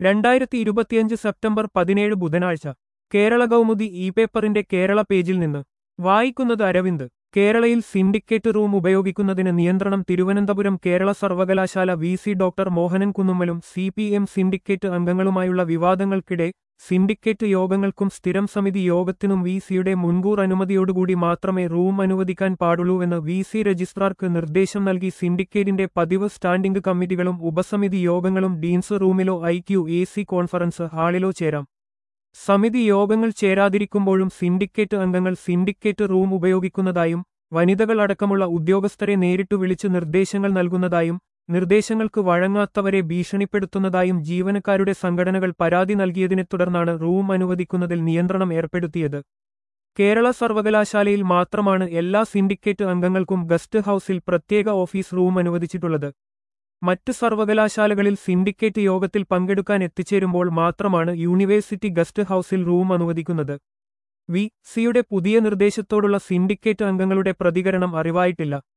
രണ്ടായിരത്തി ഇരുപത്തിയഞ്ച് സെപ്റ്റംബർ പതിനേഴ് ബുധനാഴ്ച കേരള കൗമുദി ഇ പേപ്പറിന്റെ കേരള പേജിൽ നിന്ന് വായിക്കുന്നത് അരവിന്ദ് കേരളയിൽ സിൻഡിക്കേറ്റ് റൂം ഉപയോഗിക്കുന്നതിന് നിയന്ത്രണം തിരുവനന്തപുരം കേരള സർവകലാശാല വി സി ഡോക്ടർ മോഹനൻ കുന്നുമ്മലും സി പി എം സിൻഡിക്കേറ്റ് അംഗങ്ങളുമായുള്ള വിവാദങ്ങൾക്കിടെ സിൻഡിക്കേറ്റ് യോഗങ്ങൾക്കും സ്ഥിരം സമിതി യോഗത്തിനും വി സിയുടെ മുൻകൂർ അനുമതിയോടുകൂടി മാത്രമേ റൂം അനുവദിക്കാൻ പാടുള്ളൂവെന്ന് വി സി രജിസ്ട്രാർക്ക് നിർദ്ദേശം നൽകി സിൻഡിക്കേറ്റിന്റെ പതിവ് സ്റ്റാൻഡിംഗ് കമ്മിറ്റികളും ഉപസമിതി യോഗങ്ങളും ഡീൻസ് റൂമിലോ I Q A C conference ഹാളിലോ ചേരാം സമിതി യോഗങ്ങൾ ചേരാതിരിക്കുമ്പോഴും സിൻഡിക്കേറ്റ് അംഗങ്ങൾ സിൻഡിക്കേറ്റ് റൂം ഉപയോഗിക്കുന്നതായും വനിതകൾ അടക്കമുള്ള ഉദ്യോഗസ്ഥരെ നേരിട്ടു വിളിച്ച് നിർദ്ദേശങ്ങൾ നൽകുന്നതായും നിർദ്ദേശങ്ങൾക്ക് വഴങ്ങാത്തവരെ ഭീഷണിപ്പെടുത്തുന്നതായും ജീവനക്കാരുടെ സംഘടനകൾ പരാതി നൽകിയതിനെ തുടർന്നാണ് റൂം അനുവദിക്കുന്നതിൽ നിയന്ത്രണം ഏർപ്പെടുത്തിയത് കേരള സർവകലാശാലയിൽ മാത്രമാണ് എല്ലാ സിൻഡിക്കേറ്റ് അംഗങ്ങൾക്കും ഗസ്റ്റ് ഹൌസിൽ പ്രത്യേക ഓഫീസ് റൂം അനുവദിച്ചിട്ടുള്ളത് മറ്റ് സർവകലാശാലകളിൽ സിൻഡിക്കേറ്റ് യോഗത്തിൽ പങ്കെടുക്കാൻ എത്തിച്ചേരുമ്പോൾ മാത്രമാണ് യൂണിവേഴ്സിറ്റി ഗസ്റ്റ് ഹൌസിൽ റൂം അനുവദിക്കുന്നത് വി സിയുടെ പുതിയ നിർദ്ദേശത്തോടുള്ള സിൻഡിക്കേറ്റ് അംഗങ്ങളുടെ പ്രതികരണം അറിവായിട്ടില്ല